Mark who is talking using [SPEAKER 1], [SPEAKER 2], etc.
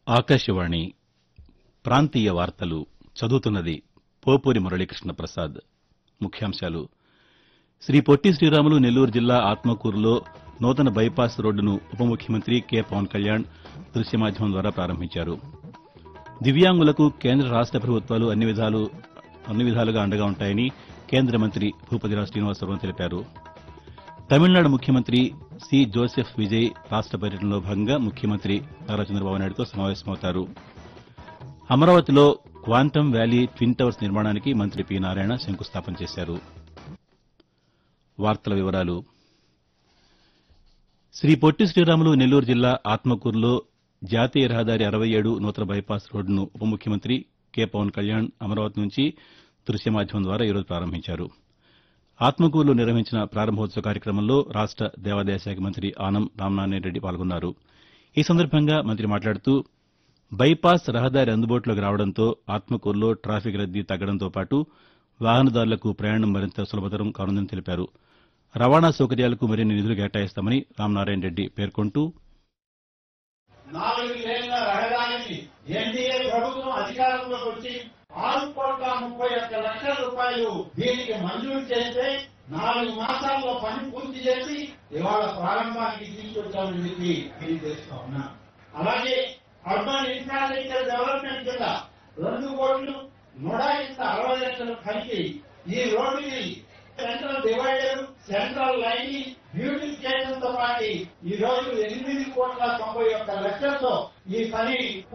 [SPEAKER 1] ఆకాశవాణి ప్రాంతీయ వార్తలు చదువుతున్నది పోపూరి మురళీకృష్ణ ప్రసాద్ ముఖ్యాంశాలు శ్రీ పొట్టి శ్రీరాములు నెల్లూరు జిల్లా ఆత్మకూరులో నూతన బైపాస్ రోడ్డును ఉప ముఖ్యమంత్రి కె పవన్ కళ్యాణ్ దృశ్య మాధ్యమం ద్వారా ప్రారంభించారు దివ్యాంగులకు కేంద్ర రాష్ట ప్రభుత్వాలు అన్ని విధాలు అన్ని విధాలుగా అండగా ఉంటాయని కేంద్ర మంత్రి భూపతిరాజు శ్రీనివాసరావు తెలిపారు తమిళనాడు ముఖ్యమంత్రి సి జోసెఫ్ విజయ్ రాష్ట పర్యటనలో భాగంగా ముఖ్యమంత్రి నారా చంద్రబాబు నాయుడుతో సమావేశమవుతారు అమరావతిలో క్వాంటమ్ వ్యాలీ ట్విన్ టవర్స్ నిర్మాణానికి మంత్రి పి నారాయణ శంకుస్థాపన చేశారు వార్తల వివరాలు శ్రీ పొట్టి శ్రీరాములు నెల్లూరు జిల్లా ఆత్మకూరులో జాతీయ రహదారి అరవై ఏడు నూతన బైపాస్ రోడ్డును ఉప ముఖ్యమంత్రి కె పవన్ కళ్యాణ్ అమరావతి నుంచి దృశ్య మాధ్యమం ద్వారా ఈరోజు ప్రారంభించారు ఆత్మకూరులో నిర్వహించిన ప్రారంభోత్సవ కార్యక్రమంలో రాష్ట దేవాదాయ శాఖ మంత్రి ఆనం రామనారాయణరెడ్డి పాల్గొన్నారు ఈ సందర్భంగా మంత్రి మాట్లాడుతూ బైపాస్ రహదారి అందుబాటులోకి రావడంతో ఆత్మకూరులో ట్రాఫిక్ రద్దీ తగ్గడంతో పాటు వాహనదారులకు ప్రయాణం మరింత సులభతరం కానుందని తెలిపారు రవాణా సౌకర్యాలకు మరిన్ని నిధులు కేటాయిస్తామని రామనారాయణరెడ్డి పేర్కొంటూ
[SPEAKER 2] నాలుగు లేన్ల రహదారిని ఎన్డీఏ ప్రభుత్వం అధికారంలోకి వచ్చి ఆరు కోట్ల ముప్పై ఒక్క లక్షల రూపాయలు దీనికి మంజూరు చేస్తే నాలుగు మాసాల్లో పని పూర్తి చేసి ఇవాళ ప్రారంభానికి తీసుకొచ్చామని చెప్పి తెలియజేస్తా ఉన్నా అలాగే అర్బన్ ఇన్ఫ్రాస్ట్రక్చర్ డెవలప్మెంట్ కింద రెండు కోట్లు నూట ఇంత అరవై లక్షల ఖర్చు ఈ రోడ్డుని central divider central line beautification తో పాటు ఈ రోజు ఎనిమిది కోట్ల తొంభై ఒక్క లక్షలతో ఈ పని